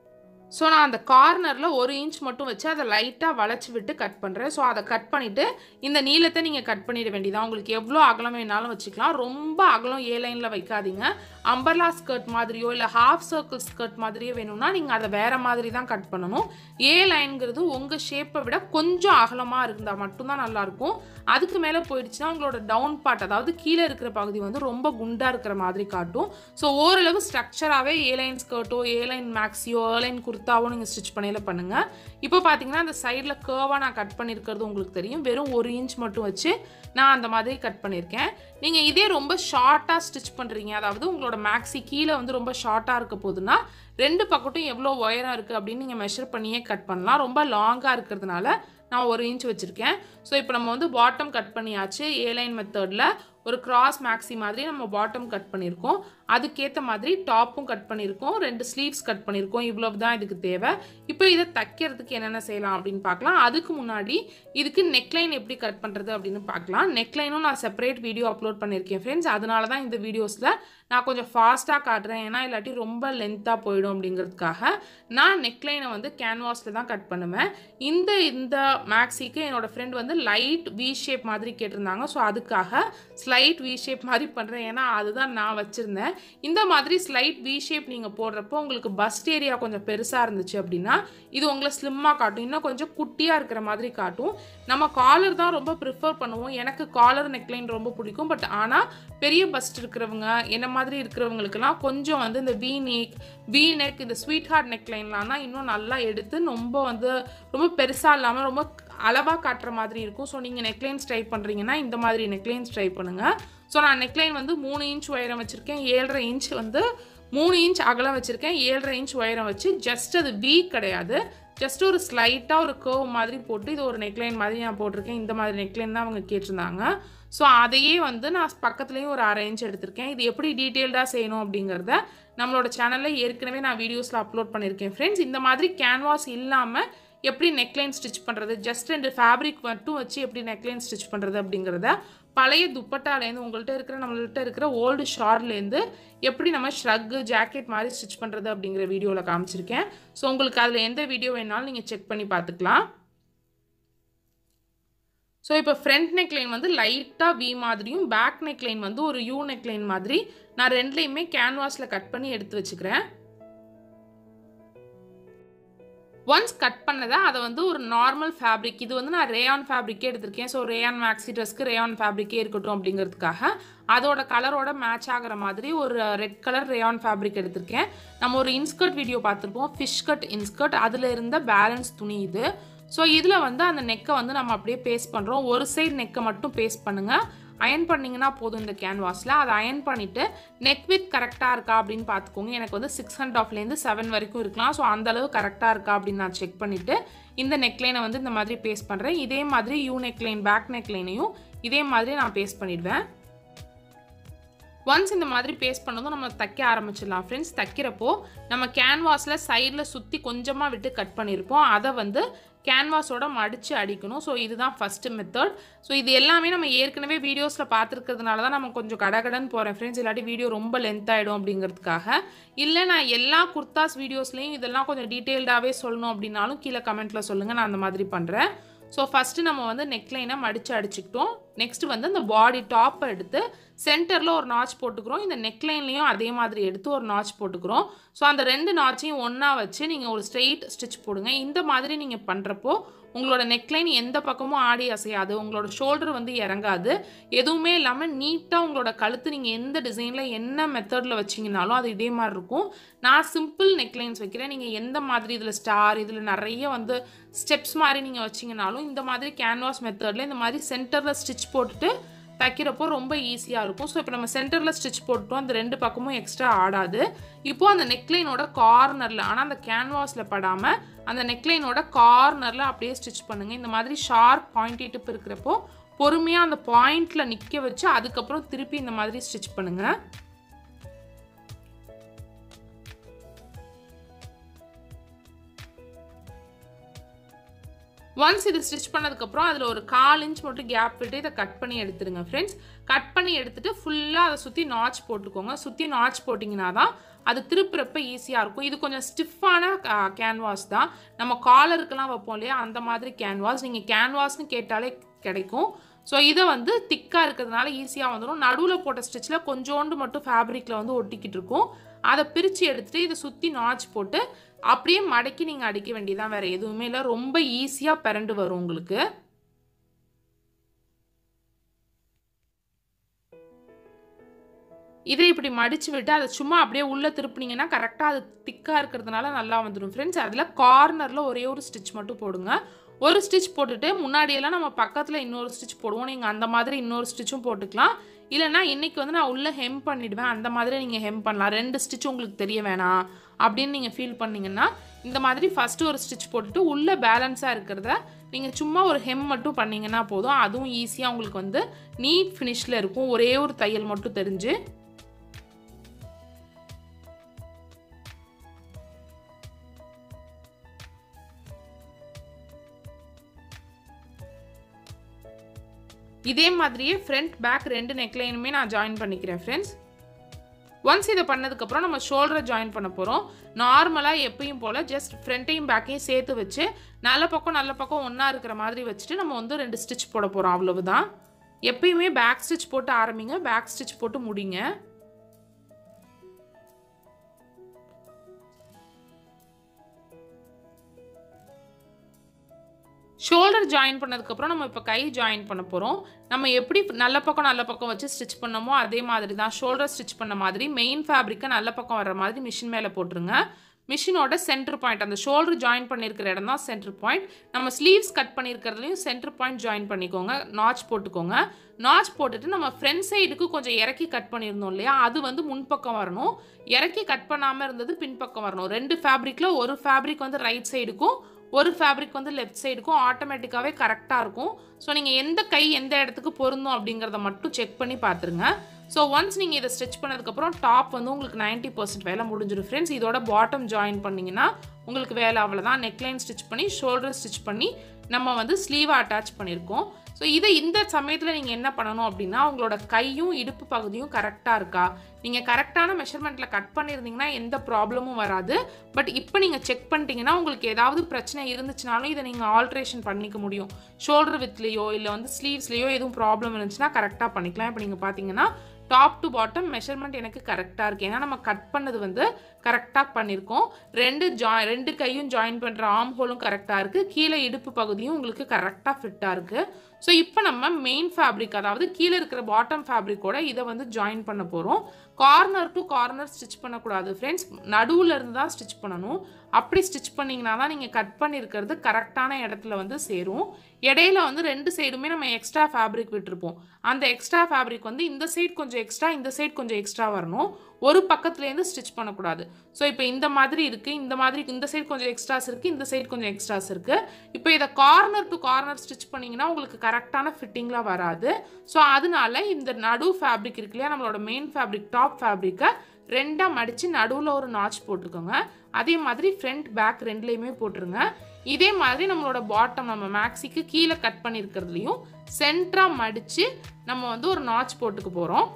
ஸோ நான் அந்த கார்னரில் ஒரு இன்ச் மட்டும் வச்சு அதை லைட்டாக வளைச்சி விட்டு கட் பண்ணுறேன் ஸோ அதை கட் பண்ணிவிட்டு இந்த நீளத்தை நீங்கள் கட் பண்ணிட வேண்டியதான் உங்களுக்கு எவ்வளோ அகலம் வேணாலும் வச்சுக்கலாம் ரொம்ப அகலம் ஏ லைனில் வைக்காதீங்க அம்பர்லா ஸ்கர்ட் மாதிரியோ இல்லை ஹாஃப் சர்க்கிள் ஸ்கர்ட் மாதிரியோ வேணும்னா நீங்கள் அதை வேறு மாதிரி தான் கட் பண்ணணும் ஏ லைன்ங்கிறது உங்கள் ஷேப்பை விட கொஞ்சம் அகலமாக இருந்தால் மட்டும்தான் நல்லாயிருக்கும் அதுக்கு மேலே போயிடுச்சுன்னா உங்களோட டவுன் பார்ட் அதாவது கீழே இருக்கிற பகுதி வந்து ரொம்ப குண்டாக இருக்கிற மாதிரி காட்டும் ஸோ ஓரளவு ஸ்ட்ரக்சராகவே ஏ லைன் ஸ்கர்ட்டோ ஏ லைன் மேக்ஸியோ ஏ லைன் குர்த்தாவோ நீங்கள் ஸ்டிச் பண்ணையில் பண்ணுங்கள் இப்போ பார்த்தீங்கன்னா அந்த சைடில் கேர்வாக நான் கட் பண்ணியிருக்கிறது உங்களுக்கு தெரியும் வெறும் ஒரு இன்ச் மட்டும் வச்சு நான் அந்த மாதிரி கட் பண்ணியிருக்கேன் நீங்கள் இதே ரொம்ப ஷார்ட்டாக ஸ்டிச் பண்ணுறீங்க அதாவது உங்களோட மேக்ஸி கீழே வந்து ரொம்ப ஷார்ட்டாக இருக்க போதுன்னா ரெண்டு பக்கட்டும் எவ்வளோ உயரம் இருக்குது அப்படின்னு நீங்கள் மெஷர் பண்ணியே கட் பண்ணலாம் ரொம்ப லாங்காக இருக்கிறதுனால நான் ஒரு இன்ச் வச்சுருக்கேன் ஸோ இப்போ நம்ம வந்து பாட்டம் கட் பண்ணியாச்சு ஏ லைன் மெத்தடில் ஒரு கிராஸ் மேக்ஸி மாதிரி நம்ம பாட்டம் கட் பண்ணியிருக்கோம் அதுக்கேற்ற மாதிரி டாப்பும் கட் பண்ணியிருக்கோம் ரெண்டு ஸ்லீவ்ஸ் கட் பண்ணியிருக்கோம் இவ்வளவு தான் இதுக்கு தேவை இப்போ இதை தைக்கிறதுக்கு என்னென்ன செய்யலாம் அப்படின்னு பார்க்கலாம் அதுக்கு முன்னாடி இதுக்கு நெக்லைன் எப்படி கட் பண்ணுறது அப்படின்னு பார்க்கலாம் நெக்லைனும் நான் செப்பரேட் வீடியோ அப்லோட் பண்ணியிருக்கேன் ஃப்ரெண்ட்ஸ் அதனால தான் இந்த வீடியோஸில் நான் கொஞ்சம் ஃபாஸ்ட்டாக காட்டுறேன் ஏன்னா இல்லாட்டி ரொம்ப லென்த்தாக போயிடும் அப்படிங்கிறதுக்காக நான் நெக்லைனை வந்து கேன்வாஸில் தான் கட் பண்ணுவேன் இந்த இந்த மேக்ஸிக்கு என்னோடய ஃப்ரெண்ட் வந்து லைட் வி ஷேப் மாதிரி கேட்டிருந்தாங்க ஸோ அதுக்காக ஸ்லைட் வி ஷேப் மாதிரி பண்ணுறேன் ஏன்னா அதுதான் நான் வச்சுருந்தேன் இந்த மாதிரி ஸ்லைட் வி ஷேப் நீங்கள் போடுறப்போ உங்களுக்கு பஸ்ட் ஏரியா கொஞ்சம் பெருசாக இருந்துச்சு அப்படின்னா இது உங்களை ஸ்லிம்மாக காட்டும் இன்னும் கொஞ்சம் குட்டியாக இருக்கிற மாதிரி காட்டும் நம்ம காலர் தான் ரொம்ப ப்ரிஃபர் பண்ணுவோம் எனக்கு காலர் நெக்லைன் ரொம்ப பிடிக்கும் பட் ஆனால் பெரிய பஸ்ட் இருக்கிறவங்க என்ன மாதிரி இருக்கிறவங்களுக்கெல்லாம் கொஞ்சம் வந்து இந்த வி நெக் வி நெக் இந்த ஸ்வீட் ஹார்ட் நெக்லைன்லாம் தான் இன்னும் நல்லா எடுத்து ரொம்ப வந்து ரொம்ப பெருசாக இல்லாமல் ரொம்ப அளவாக காட்டுற மாதிரி இருக்கும் ஸோ நீங்கள் நெக்லைன்ஸ் ட்ரை பண்ணுறீங்கன்னா இந்த மாதிரி நெக்லைன்ஸ் ட்ரை பண்ணுங்கள் ஸோ நான் நெக்லைன் வந்து மூணு இன்ச் உயரம் வச்சுருக்கேன் ஏழரை இன்ச் வந்து மூணு இன்ச் அகலம் வச்சுருக்கேன் ஏழரை இன்ச் உயரம் வச்சு ஜஸ்ட் அது வீ கிடையாது ஜஸ்ட் ஒரு ஸ்லைட்டாக ஒரு கர்வ் மாதிரி போட்டு இது ஒரு நெக்லைன் மாதிரி நான் போட்டிருக்கேன் இந்த மாதிரி நெக்லைன் தான் அவங்க கேட்டிருந்தாங்க ஸோ அதையே வந்து நான் பக்கத்துலேயும் ஒரு அரை இன்ச் எடுத்திருக்கேன் இது எப்படி டீட்டெயில்டாக செய்யணும் அப்படிங்கிறத நம்மளோட சேனலில் ஏற்கனவே நான் வீடியோஸில் அப்லோட் பண்ணியிருக்கேன் ஃப்ரெண்ட்ஸ் இந்த மாதிரி கேன்வாஸ் இல்லாமல் எப்படி நெக்லைன் ஸ்டிச் பண்ணுறது ஜஸ்ட் ரெண்டு ஃபேப்ரிக் மட்டும் வச்சு எப்படி நெக்லைன் ஸ்டிச் பண்ணுறது அப்படிங்கிறத பழைய துப்பட்டாலேருந்து உங்கள்கிட்ட இருக்கிற நம்மள்கிட்ட இருக்கிற ஓல்டு ஷார்ட்லேருந்து எப்படி நம்ம ஷ்ரக்கு ஜாக்கெட் மாதிரி ஸ்டிச் பண்ணுறது அப்படிங்கிற வீடியோவில் காமிச்சிருக்கேன் ஸோ உங்களுக்கு அதில் எந்த வீடியோ வேணாலும் நீங்கள் செக் பண்ணி பார்த்துக்கலாம் ஸோ இப்போ ஃப்ரண்ட் நெக்லைன் வந்து லைட்டாக வி மாதிரியும் பேக் நெக்லைன் வந்து ஒரு யூ நெக்லைன் மாதிரி நான் ரெண்டுலேயுமே கேன்வாஸில் கட் பண்ணி எடுத்து வச்சுக்கிறேன் ஒன்ஸ் கட் பண்ணதை அதை வந்து ஒரு நார்மல் ஃபேப்ரிக் இது வந்து நான் ரேயான் ஃபேப்ரிக்கே எடுத்திருக்கேன் ஸோ ரேயான் மேக்ஸி ட்ரெஸ்க்கு ரேயான் ஃபேப்ரிக்கே இருக்கட்டும் அப்படிங்கிறதுக்காக அதோட கலரோட மேட்ச் ஆகிற மாதிரி ஒரு ரெட் கலர் ரேயான் ஃபேப்ரிக் எடுத்திருக்கேன் நம்ம ஒரு இன்ஸ்கர்ட் வீடியோ பார்த்துருப்போம் ஃபிஷ் கட் இன்ஸ்கர்ட் அதில் இருந்த பேலன்ஸ் துணி இது ஸோ இதில் வந்து அந்த நெக்கை வந்து நம்ம அப்படியே பேஸ்ட் பண்ணுறோம் ஒரு சைடு நெக்கை மட்டும் பேஸ்ட் பண்ணுங்கள் அயன் பண்ணிங்கன்னா போதும் இந்த கேன்வாஸில் அதை அயன் பண்ணிவிட்டு நெக் வித் கரெக்டாக இருக்கா அப்படின்னு பார்த்துக்கோங்க எனக்கு வந்து சிக்ஸ் ஹண்ட் ஆஃப்லேருந்து செவன் வரைக்கும் இருக்கலாம் ஸோ அந்தளவு கரெக்டாக இருக்கா அப்படின்னு நான் செக் பண்ணிவிட்டு இந்த நெக்லைனை வந்து இந்த மாதிரி பேஸ்ட் பண்ணுறேன் இதே மாதிரி யூ நெக்லைன் பேக் நெக்லைனையும் இதே மாதிரி நான் பேஸ்ட் பண்ணிடுவேன் ஒன்ஸ் இந்த மாதிரி பேஸ்ட் பண்ணதும் நம்ம தைக்க ஆரம்பிச்சிடலாம் ஃப்ரெண்ட்ஸ் தைக்கிறப்போ நம்ம கேன்வாஸில் சைடில் சுற்றி கொஞ்சமாக விட்டு கட் பண்ணியிருப்போம் அதை வந்து கேன்வாஸோட மடித்து அடிக்கணும் ஸோ இதுதான் ஃபஸ்ட்டு மெத்தட் ஸோ இது எல்லாமே நம்ம ஏற்கனவே வீடியோஸில் பார்த்துருக்கிறதுனால தான் நம்ம கொஞ்சம் கடகடன்னு போகிறேன் ஃப்ரெண்ட்ஸ் இல்லாட்டி வீடியோ ரொம்ப லென்த் ஆகிடும் அப்படிங்கிறதுக்காக இல்லை நான் எல்லா குர்தாஸ் வீடியோஸ்லேயும் இதெல்லாம் கொஞ்சம் டீட்டெயில்டாகவே சொல்லணும் அப்படின்னாலும் கீழே கமெண்ட்டில் சொல்லுங்கள் நான் அந்த மாதிரி பண்ணுறேன் ஸோ ஃபஸ்ட்டு நம்ம வந்து நெக்லைனை மடித்து அடிச்சுக்கிட்டோம் நெக்ஸ்ட் வந்து இந்த பாடி டாப்பை எடுத்து சென்டரில் ஒரு நாச் போட்டுக்கிறோம் இந்த நெக்லைன்லேயும் அதே மாதிரி எடுத்து ஒரு நாச் போட்டுக்கிறோம் ஸோ அந்த ரெண்டு நாச்சையும் ஒன்றா வச்சு நீங்கள் ஒரு ஸ்ட்ரெயிட் ஸ்டிச் போடுங்க இந்த மாதிரி நீங்கள் பண்ணுறப்போ உங்களோட நெக்லைன் எந்த பக்கமும் ஆடி அசையாது உங்களோட ஷோல்டர் வந்து இறங்காது எதுவுமே இல்லாமல் நீட்டாக உங்களோட கழுத்து நீங்கள் எந்த டிசைனில் என்ன மெத்தடில் வச்சிங்கனாலும் அது இதே மாதிரி இருக்கும் நான் சிம்பிள் நெக்லைன்ஸ் வைக்கிறேன் நீங்கள் எந்த மாதிரி இதில் ஸ்டார் இதில் நிறைய வந்து ஸ்டெப்ஸ் மாதிரி நீங்கள் வச்சிங்கனாலும் இந்த மாதிரி கேன்வாஸ் மெத்தடில் இந்த மாதிரி சென்டரில் ஸ்டிச் போட்டுட்டு தைக்கிறப்போ ரொம்ப ஈஸியாக இருக்கும் ஸோ இப்போ நம்ம சென்டரில் ஸ்டிச் போட்டோம் அந்த ரெண்டு பக்கமும் எக்ஸ்ட்ரா ஆடாது இப்போது அந்த நெக்லைனோட கார்னரில் ஆனால் அந்த கேன்வாஸில் படாமல் அந்த நெக்லைனோட கார்னரில் அப்படியே ஸ்டிச் பண்ணுங்கள் இந்த மாதிரி ஷார்ப் பாயிண்ட் டிப் இருக்கிறப்போ பொறுமையாக அந்த பாயிண்டில் நிற்க வச்சு அதுக்கப்புறம் திருப்பி இந்த மாதிரி ஸ்டிச் பண்ணுங்கள் ஒன்ஸ் இது ஸ்டிச் பண்ணதுக்கப்புறம் அதில் ஒரு கால் இன்ச் மட்டும் கேப் விட்டு இதை கட் பண்ணி எடுத்துருங்க ஃப்ரெண்ட்ஸ் கட் பண்ணி எடுத்துட்டு ஃபுல்லாக அதை சுற்றி நாச் போட்டுக்கோங்க சுற்றி நாச் போட்டிங்கன்னா தான் அது திருப்புறப்ப ஈஸியாக இருக்கும் இது கொஞ்சம் ஸ்டிஃபான கேன்வாஸ் தான் நம்ம காலருக்கெல்லாம் வைப்போம் இல்லையா அந்த மாதிரி கேன்வாஸ் நீங்கள் கேன்வாஸ்னு கேட்டாலே கிடைக்கும் ஸோ இதை வந்து திக்காக இருக்கிறதுனால ஈஸியாக வந்துடும் நடுவில் போட்ட ஸ்டிச்சில் கொஞ்சோண்டு மட்டும் ஃபேப்ரிக்கில் வந்து ஒட்டிக்கிட்டு இருக்கும் அதை பிரித்து எடுத்துகிட்டு இதை சுற்றி நாச் போட்டு அப்படியே மடக்கி நீங்கள் அடிக்க வேண்டியதான் வேறு எதுவுமே இல்லை ரொம்ப ஈஸியாக பிறண்டு வரும் உங்களுக்கு இதை இப்படி மடித்து விட்டு அதை சும்மா அப்படியே உள்ளே திருப்பினீங்கன்னா கரெக்டாக அது திக்காக இருக்கிறதுனால நல்லா வந்துடும் ஃப்ரெண்ட்ஸ் அதில் கார்னரில் ஒரே ஒரு ஸ்டிச் மட்டும் போடுங்க ஒரு ஸ்டிச் போட்டுட்டு முன்னாடியெல்லாம் நம்ம பக்கத்தில் இன்னொரு ஸ்டிச் போடுவோம் நீங்கள் அந்த மாதிரி இன்னொரு ஸ்டிச்சும் போட்டுக்கலாம் இல்லைனா இன்றைக்கி வந்து நான் உள்ளே ஹெம் பண்ணிவிடுவேன் அந்த மாதிரி நீங்கள் ஹெம் பண்ணலாம் ரெண்டு ஸ்டிச் உங்களுக்கு தெரிய வேணாம் அப்படின்னு நீங்கள் ஃபீல் பண்ணிங்கன்னா இந்த மாதிரி ஃபஸ்ட்டு ஒரு ஸ்டிச் போட்டுட்டு உள்ளே பேலன்ஸாக இருக்கிறத நீங்கள் சும்மா ஒரு ஹெம் மட்டும் பண்ணிங்கன்னா போதும் அதுவும் ஈஸியாக உங்களுக்கு வந்து நீட் ஃபினிஷில் இருக்கும் ஒரே ஒரு தையல் மட்டும் தெரிஞ்சு இதே மாதிரியே ஃப்ரண்ட் பேக் ரெண்டு நெக்லைனுமே நான் ஜாயின் பண்ணிக்கிறேன் ஃப்ரெண்ட்ஸ் ஒன்ஸ் இதை பண்ணதுக்கப்புறம் நம்ம ஷோல்டரை ஜாயின் பண்ண போகிறோம் நார்மலாக எப்பயும் போல் ஜஸ்ட் ஃப்ரண்ட்டையும் பேக்கையும் சேர்த்து வச்சு நல்ல பக்கம் நல்ல பக்கம் ஒன்றா இருக்கிற மாதிரி வச்சுட்டு நம்ம வந்து ரெண்டு ஸ்டிச் போட போகிறோம் அவ்வளவுதான் எப்பயுமே பேக் ஸ்டிச் போட்டு ஆரம்பிங்க பேக் ஸ்டிச் போட்டு முடிங்க ஷோல்டர் ஜாயின் பண்ணதுக்கப்புறம் நம்ம இப்போ கை ஜாயின் பண்ண போகிறோம் நம்ம எப்படி நல்ல பக்கம் நல்ல பக்கம் வச்சு ஸ்டிச் பண்ணமோ அதே மாதிரி தான் ஷோல்டர் ஸ்டிச் பண்ண மாதிரி மெயின் ஃபேப்ரிக்கை நல்ல பக்கம் வர மாதிரி மிஷின் மேலே போட்டுருங்க மிஷினோட சென்டர் பாயிண்ட் அந்த ஷோல்டர் ஜாயின் பண்ணியிருக்கிற இடம் தான் சென்டர் பாயிண்ட் நம்ம ஸ்லீவ்ஸ் கட் பண்ணியிருக்கிறதுலையும் சென்டர் பாயிண்ட் ஜாயின் பண்ணிக்கோங்க நாச் போட்டுக்கோங்க நாச் போட்டுட்டு நம்ம ஃப்ரண்ட் சைடுக்கு கொஞ்சம் இறக்கி கட் பண்ணியிருந்தோம் இல்லையா அது வந்து முன்பக்கம் வரணும் இறக்கி கட் பண்ணாமல் இருந்தது பின்பக்கம் வரணும் ரெண்டு ஃபேப்ரிக்கில் ஒரு ஃபேப்ரிக் வந்து ரைட் சைடுக்கும் ஒரு ஃபேப்ரிக் வந்து லெஃப்ட் சைடுக்கும் ஆட்டோமேட்டிக்காகவே கரெக்டாக இருக்கும் ஸோ நீங்கள் எந்த கை எந்த இடத்துக்கு பொருந்தும் அப்படிங்கிறத மட்டும் செக் பண்ணி பார்த்துருங்க ஸோ ஒன்ஸ் நீங்கள் இதை ஸ்டிச் பண்ணதுக்கப்புறம் டாப் வந்து உங்களுக்கு நைன்ட்டி பர்சன்ட் வேலை முடிஞ்சிடும் ஃப்ரெண்ட்ஸ் இதோட பாட்டம் ஜாயின் பண்ணிங்கன்னா உங்களுக்கு வேலை அவ்வளோதான் நெக்லைன் ஸ்டிச் பண்ணி ஷோல்டர் ஸ்டிச் பண்ணி நம்ம வந்து ஸ்லீவை அட்டாச் பண்ணியிருக்கோம் ஸோ இதை இந்த சமயத்தில் நீங்கள் என்ன பண்ணணும் அப்படின்னா உங்களோட கையும் இடுப்பு பகுதியும் கரெக்டாக இருக்கா நீங்கள் கரெக்டான மெஷர்மெண்ட்டில் கட் பண்ணியிருந்தீங்கன்னா எந்த ப்ராப்ளமும் வராது பட் இப்போ நீங்கள் செக் பண்ணிட்டீங்கன்னா உங்களுக்கு ஏதாவது பிரச்சனை இருந்துச்சுனாலும் இதை நீங்கள் ஆல்ட்ரேஷன் பண்ணிக்க முடியும் ஷோல்டர் வித்லேயோ இல்லை வந்து ஸ்லீவ்ஸ்லேயோ எதுவும் ப்ராப்ளம் இருந்துச்சுன்னா கரெக்டாக பண்ணிக்கலாம் இப்போ நீங்கள் பார்த்தீங்கன்னா டாப் டு பாட்டம் மெஷர்மெண்ட் எனக்கு கரெக்டாக இருக்குது ஏன்னா நம்ம கட் பண்ணது வந்து கரெக்டாக பண்ணியிருக்கோம் ரெண்டு ஜாய் ரெண்டு கையும் ஜாயின் பண்ணுற ஆம் ஹோலும் கரெக்டாக இருக்குது கீழே இடுப்பு பகுதியும் உங்களுக்கு கரெக்டாக ஃபிட்டாக இருக்குது ஸோ இப்போ நம்ம மெயின் ஃபேப்ரிக் அதாவது கீழே இருக்கிற பாட்டம் ஃபேப்ரிக்கோட இதை வந்து ஜாயின் பண்ண போகிறோம் கார்னர் டு கார்னர் ஸ்டிச் பண்ணக்கூடாது ஃப்ரெண்ட்ஸ் நடுவில் இருந்து தான் ஸ்டிச் பண்ணணும் அப்படி ஸ்டிச் பண்ணிங்கன்னா தான் நீங்கள் கட் பண்ணியிருக்கிறது கரெக்டான இடத்துல வந்து சேரும் இடையில வந்து ரெண்டு சைடுமே நம்ம எக்ஸ்ட்ரா ஃபேப்ரிக் விட்டுருப்போம் அந்த எக்ஸ்ட்ரா ஃபேப்ரிக் வந்து இந்த சைடு கொஞ்சம் எக்ஸ்ட்ரா இந்த சைடு கொஞ்சம் எக்ஸ்ட்ரா வரணும் ஒரு பக்கத்துலேருந்து ஸ்டிச் பண்ணக்கூடாது ஸோ இப்போ இந்த மாதிரி இருக்குது இந்த மாதிரி இந்த சைடு கொஞ்சம் எக்ஸ்ட்ராஸ் இருக்குது இந்த சைடு கொஞ்சம் எக்ஸ்ட்ராஸ் இருக்குது இப்போ இதை கார்னர் டு கார்னர் ஸ்டிச் பண்ணிங்கன்னா உங்களுக்கு கரெக்டான ஃபிட்டிங்கில் வராது ஸோ அதனால இந்த நடு ஃபேப்ரிக் இருக்கு இல்லையா நம்மளோட மெயின் ஃபேப்ரிக் டாப் ஃபேப்ரிக்கை ரெண்டாக மடித்து நடுவில் ஒரு நாச் போட்டுக்கோங்க அதே மாதிரி ஃப்ரண்ட் பேக் ரெண்டுலேயுமே போட்டுருங்க இதே மாதிரி நம்மளோட பாட்டம் நம்ம மேக்ஸிக்கு கீழே கட் பண்ணியிருக்கிறதுலையும் சென்டராக மடித்து நம்ம வந்து ஒரு நாச் போட்டுக்க போகிறோம்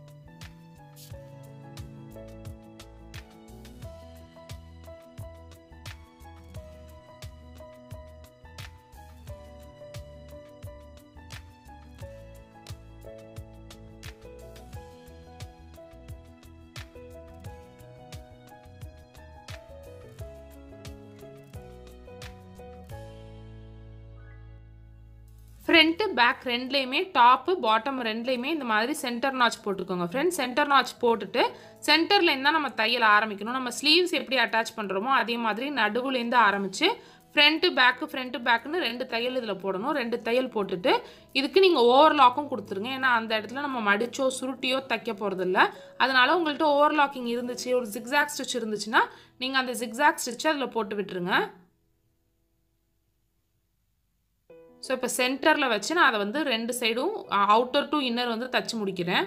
ஃப்ரண்ட்டு பேக் ரெண்டுலேயுமே டாப்பு பாட்டம் ரெண்டுலேயுமே இந்த மாதிரி சென்டர் நாச் போட்டுக்கோங்க ஃப்ரெண்ட்ஸ் சென்டர் நாச் போட்டுட்டு சென்டர்லேருந்து தான் நம்ம தையல் ஆரம்பிக்கணும் நம்ம ஸ்லீவ்ஸ் எப்படி அட்டாச் பண்ணுறோமோ அதே மாதிரி நடுவுலேருந்து ஆரம்பித்து ஃப்ரண்ட்டு பேக்கு ஃப்ரண்ட்டு பேக்குன்னு ரெண்டு தையல் இதில் போடணும் ரெண்டு தையல் போட்டுட்டு இதுக்கு நீங்கள் ஓவர்லாக்கும் கொடுத்துருங்க ஏன்னா அந்த இடத்துல நம்ம மடிச்சோ சுருட்டியோ தைக்க போகிறதில்ல அதனால உங்கள்கிட்ட ஓவர்லாக்கிங் இருந்துச்சு ஒரு ஜிக்ஸாக் ஸ்டிச் இருந்துச்சுன்னா நீங்கள் அந்த ஜிக்ஸாக் ஸ்டிச்சை அதில் போட்டு விட்டுருங்க ஸோ இப்போ சென்டரில் வச்சு நான் அதை வந்து ரெண்டு சைடும் அவுட்டர் டு இன்னர் வந்து தச்சு முடிக்கிறேன்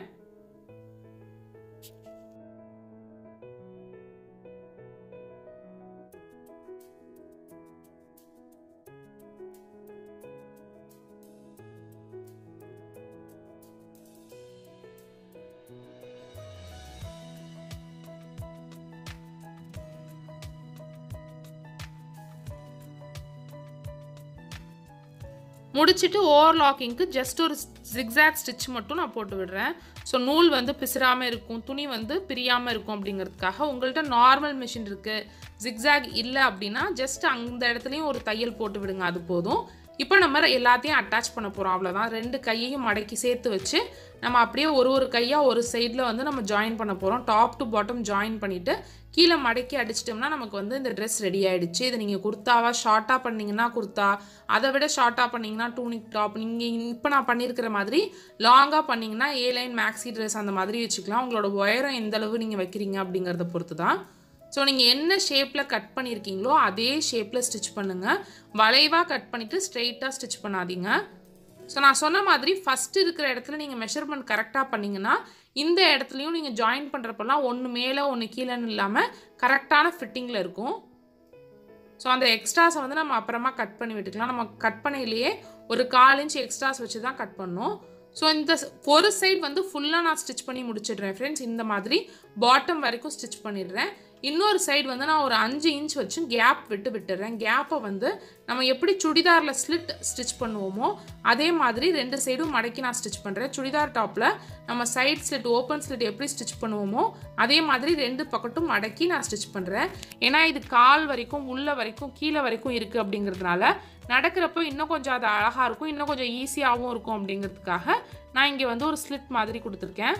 முடிச்சுட்டு ஓவர்லாக்கிங்க்கு ஜஸ்ட் ஒரு ஜிக்ஸாக் ஸ்டிச் மட்டும் நான் போட்டு விடுறேன் ஸோ நூல் வந்து பிசிறாமல் இருக்கும் துணி வந்து பிரியாமல் இருக்கும் அப்படிங்கிறதுக்காக உங்கள்கிட்ட நார்மல் மிஷின் இருக்குது ஜிக்ஸாக் இல்லை அப்படின்னா ஜஸ்ட் அந்த இடத்துலையும் ஒரு தையல் போட்டு விடுங்க அது போதும் இப்போ நம்ம எல்லாத்தையும் அட்டாச் பண்ண போகிறோம் அவ்வளோதான் ரெண்டு கையையும் மடக்கி சேர்த்து வச்சு நம்ம அப்படியே ஒரு ஒரு கையாக ஒரு சைடில் வந்து நம்ம ஜாயின் பண்ண போகிறோம் டாப் டு பாட்டம் ஜாயின் பண்ணிவிட்டு கீழே மடக்கி அடிச்சிட்டோம்னா நமக்கு வந்து இந்த ட்ரெஸ் ரெடி ஆகிடுச்சு இதை நீங்கள் குர்த்தாவா ஷார்ட்டாக பண்ணிங்கன்னா குர்த்தா அதை விட ஷார்ட்டாக பண்ணிங்கன்னா டூனிக் டாப் நீங்கள் இப்போ நான் பண்ணியிருக்கிற மாதிரி லாங்காக பண்ணிங்கன்னா ஏ லைன் மேக்ஸி ட்ரெஸ் அந்த மாதிரி வச்சுக்கலாம் உங்களோட உயரம் எந்த அளவு நீங்கள் வைக்கிறீங்க அப்படிங்கிறத பொறுத்து தான் ஸோ நீங்கள் என்ன ஷேப்பில் கட் பண்ணியிருக்கீங்களோ அதே ஷேப்பில் ஸ்டிச் பண்ணுங்கள் வளைவாக கட் பண்ணிவிட்டு ஸ்ட்ரெயிட்டாக ஸ்டிச் பண்ணாதீங்க ஸோ நான் சொன்ன மாதிரி ஃபஸ்ட்டு இருக்கிற இடத்துல நீங்கள் மெஷர்மெண்ட் கரெக்டாக பண்ணிங்கன்னா இந்த இடத்துலையும் நீங்கள் ஜாயின் பண்ணுறப்பெல்லாம் ஒன்று மேலே ஒன்று கீழேன்னு இல்லாமல் கரெக்டான ஃபிட்டிங்கில் இருக்கும் ஸோ அந்த எக்ஸ்ட்ராஸை வந்து நம்ம அப்புறமா கட் பண்ணி விட்டுக்கலாம் நம்ம கட் பண்ணையிலேயே ஒரு கால் இன்ச் எக்ஸ்ட்ராஸ் வச்சு தான் கட் பண்ணோம் ஸோ இந்த ஒரு சைடு வந்து ஃபுல்லாக நான் ஸ்டிச் பண்ணி முடிச்சிடுறேன் ஃப்ரெண்ட்ஸ் இந்த மாதிரி பாட்டம் வரைக்கும் ஸ்டிச் பண்ணிடுறேன் இன்னொரு சைடு வந்து நான் ஒரு அஞ்சு இன்ச் வச்சு கேப் விட்டு விட்டுறேன் கேப்பை வந்து நம்ம எப்படி சுடிதாரில் ஸ்லிட் ஸ்டிச் பண்ணுவோமோ அதே மாதிரி ரெண்டு சைடும் மடக்கி நான் ஸ்டிச் பண்ணுறேன் சுடிதார் டாப்பில் நம்ம சைட் ஸ்லிட் ஓப்பன் ஸ்லிட் எப்படி ஸ்டிச் பண்ணுவோமோ அதே மாதிரி ரெண்டு பக்கட்டும் மடக்கி நான் ஸ்டிச் பண்ணுறேன் ஏன்னா இது கால் வரைக்கும் உள்ள வரைக்கும் கீழே வரைக்கும் இருக்குது அப்படிங்கிறதுனால நடக்கிறப்போ இன்னும் கொஞ்சம் அது அழகாக இருக்கும் இன்னும் கொஞ்சம் ஈஸியாகவும் இருக்கும் அப்படிங்கிறதுக்காக நான் இங்கே வந்து ஒரு ஸ்லிட் மாதிரி கொடுத்துருக்கேன்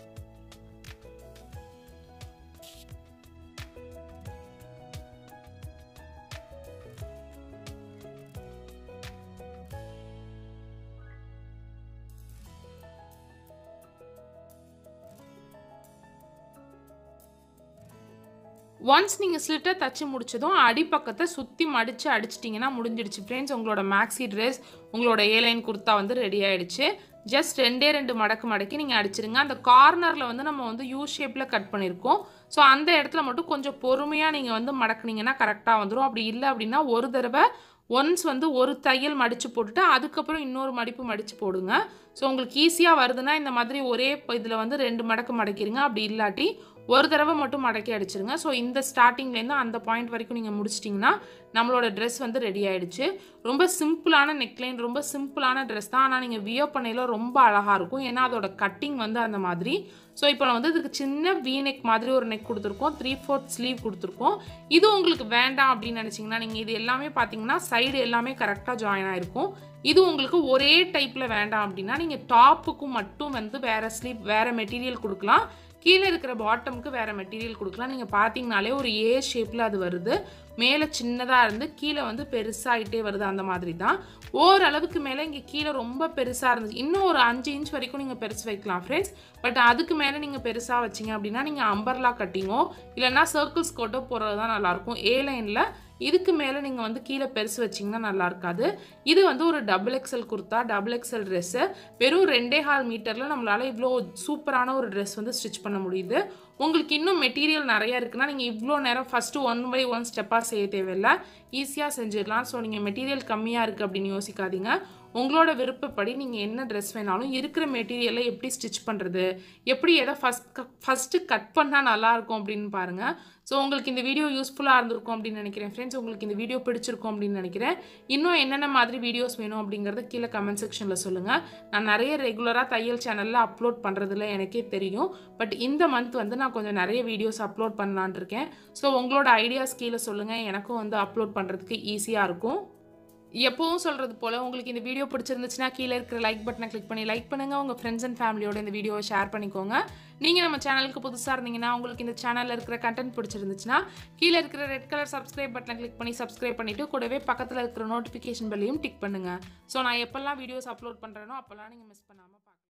ஒன்ஸ் நீங்கள் ஸ்லிட்டை தச்சு முடிச்சதும் அடிப்பக்கத்தை சுற்றி மடித்து அடிச்சிட்டிங்கன்னா முடிஞ்சிடுச்சு ஃப்ரெண்ட்ஸ் உங்களோட மேக்ஸி ட்ரெஸ் உங்களோட ஏலைன் குர்த்தா வந்து ரெடி ஆயிடுச்சு ஜஸ்ட் ரெண்டே ரெண்டு மடக்கு மடக்கி நீங்கள் அடிச்சிருங்க அந்த கார்னரில் வந்து நம்ம வந்து யூ ஷேப்பில் கட் பண்ணியிருக்கோம் ஸோ அந்த இடத்துல மட்டும் கொஞ்சம் பொறுமையாக நீங்கள் வந்து மடக்குனீங்கன்னா கரெக்டாக வந்துடும் அப்படி இல்லை அப்படின்னா ஒரு தடவை ஒன்ஸ் வந்து ஒரு தையல் மடித்து போட்டுட்டு அதுக்கப்புறம் இன்னொரு மடிப்பு மடித்து போடுங்க ஸோ உங்களுக்கு ஈஸியாக வருதுன்னா இந்த மாதிரி ஒரே இதில் வந்து ரெண்டு மடக்கு மடக்கிடுங்க அப்படி இல்லாட்டி ஒரு தடவை மட்டும் மடக்கி அடிச்சிருங்க ஸோ இந்த ஸ்டார்டிங்லேருந்து அந்த பாயிண்ட் வரைக்கும் நீங்கள் முடிச்சிட்டிங்கன்னா நம்மளோட ட்ரெஸ் வந்து ரெடி ஆயிடுச்சு ரொம்ப சிம்பிளான நெக்லைன் ரொம்ப சிம்பிளான ட்ரெஸ் தான் ஆனால் நீங்கள் வியோ பண்ணையில் ரொம்ப அழகாக இருக்கும் ஏன்னா அதோட கட்டிங் வந்து அந்த மாதிரி ஸோ இப்போ நான் வந்து இதுக்கு சின்ன வி நெக் மாதிரி ஒரு நெக் கொடுத்துருக்கோம் த்ரீ ஃபோர்த் ஸ்லீவ் கொடுத்துருக்கோம் இது உங்களுக்கு வேண்டாம் அப்படின்னு நினச்சிங்கன்னா நீங்கள் இது எல்லாமே பார்த்தீங்கன்னா சைடு எல்லாமே கரெக்டாக ஜாயின் ஆயிருக்கும் இது உங்களுக்கு ஒரே டைப்பில் வேண்டாம் அப்படின்னா நீங்கள் டாப்புக்கும் மட்டும் வந்து வேறு ஸ்லீவ் வேறு மெட்டீரியல் கொடுக்கலாம் கீழே இருக்கிற பாட்டமுக்கு வேறு மெட்டீரியல் கொடுக்கலாம் நீங்கள் பார்த்தீங்கனாலே ஒரு ஏ ஷேப்பில் அது வருது மேலே சின்னதாக இருந்து கீழே வந்து பெருசாகிட்டே வருது அந்த மாதிரி தான் ஓரளவுக்கு மேலே இங்கே கீழே ரொம்ப பெருசாக இருந்துச்சு இன்னும் ஒரு அஞ்சு இன்ச் வரைக்கும் நீங்கள் பெருசு வைக்கலாம் ஃப்ரெண்ட்ஸ் பட் அதுக்கு மேலே நீங்கள் பெருசாக வச்சிங்க அப்படின்னா நீங்கள் அம்பர்லா கட்டிங்கோ இல்லைன்னா சர்க்கிள்ஸ் கோட்டோ போடுறது தான் நல்லாயிருக்கும் ஏ லைனில் இதுக்கு மேலே நீங்கள் வந்து கீழே பெருசு வச்சிங்கன்னா நல்லா இருக்காது இது வந்து ஒரு double XL kurta double XL dress வெறும் ரெண்டே ஹால் மீட்டரில் நம்மளால் இவ்வளோ சூப்பரான ஒரு ட்ரெஸ் வந்து ஸ்டிச் பண்ண முடியுது உங்களுக்கு இன்னும் மெட்டீரியல் நிறைய இருக்குன்னா நீங்கள் இவ்வளோ நேரம் ஃபஸ்ட்டு ஒன் பை ஒன் ஸ்டெப்பாக செய்ய தேவையில்லை ஈஸியாக செஞ்சிடலாம் ஸோ நீங்கள் மெட்டீரியல் கம்மியாக இருக்குது அப்படின்னு யோசிக்காதீங்க உங்களோட விருப்பப்படி நீங்கள் என்ன ட்ரெஸ் வேணாலும் இருக்கிற மெட்டீரியலை எப்படி ஸ்டிச் பண்ணுறது எப்படி எதை ஃபஸ்ட் ஃபஸ்ட்டு கட் பண்ணால் நல்லாயிருக்கும் அப்படின்னு பாருங்கள் ஸோ உங்களுக்கு இந்த வீடியோ யூஸ்ஃபுல்லாக இருந்திருக்கும் அப்படின்னு நினைக்கிறேன் ஃப்ரெண்ட்ஸ் உங்களுக்கு இந்த வீடியோ பிடிச்சிருக்கும் அப்படின்னு நினைக்கிறேன் இன்னும் என்னென்ன மாதிரி வீடியோஸ் வேணும் அப்படிங்கிறத கீழே கமெண்ட் செக்ஷனில் சொல்லுங்கள் நான் நிறைய ரெகுலராக தையல் சேனலில் அப்லோட் பண்ணுறதுல எனக்கே தெரியும் பட் இந்த மந்த் வந்து நான் கொஞ்சம் நிறைய வீடியோஸ் அப்லோட் பண்ணலான் இருக்கேன் ஸோ உங்களோட ஐடியாஸ் கீழே சொல்லுங்கள் எனக்கும் வந்து அப்லோட் பண்ணுறதுக்கு ஈஸியாக இருக்கும் எப்பவும் சொல்கிறது போல் உங்களுக்கு இந்த வீடியோ பிடிச்சிருந்துச்சுன்னா கீழே இருக்கிற லைக் பட்டனை கிளிக் பண்ணி லைக் பண்ணுங்கள் உங்கள் ஃப்ரெண்ட்ஸ் அண்ட் ஃபேமிலியோட இந்த வீடியோவை ஷேர் பண்ணிக்கோங்க நீங்கள் நம்ம சேனலுக்கு புதுசாக இருந்தீங்கன்னா உங்களுக்கு இந்த சேனலில் இருக்கிற கண்டென்ட் பிடிச்சிருந்துச்சுன்னா கீழே இருக்கிற ரெட் கலர் சப்ஸ்கிரைப் பட்டனை கிளிக் பண்ணி சப்ஸ்கிரைப் பண்ணிவிட்டு கூடவே பக்கத்தில் இருக்கிற நோட்டிஃபிகேஷன் பெல்லையும் டிக் பண்ணுங்கள் ஸோ நான் எப்போல்லாம் வீடியோஸ் அப்லோட் பண்ணுறேனோ அப்போல்லாம் நீங்கள் மிஸ் பண்ணாமல்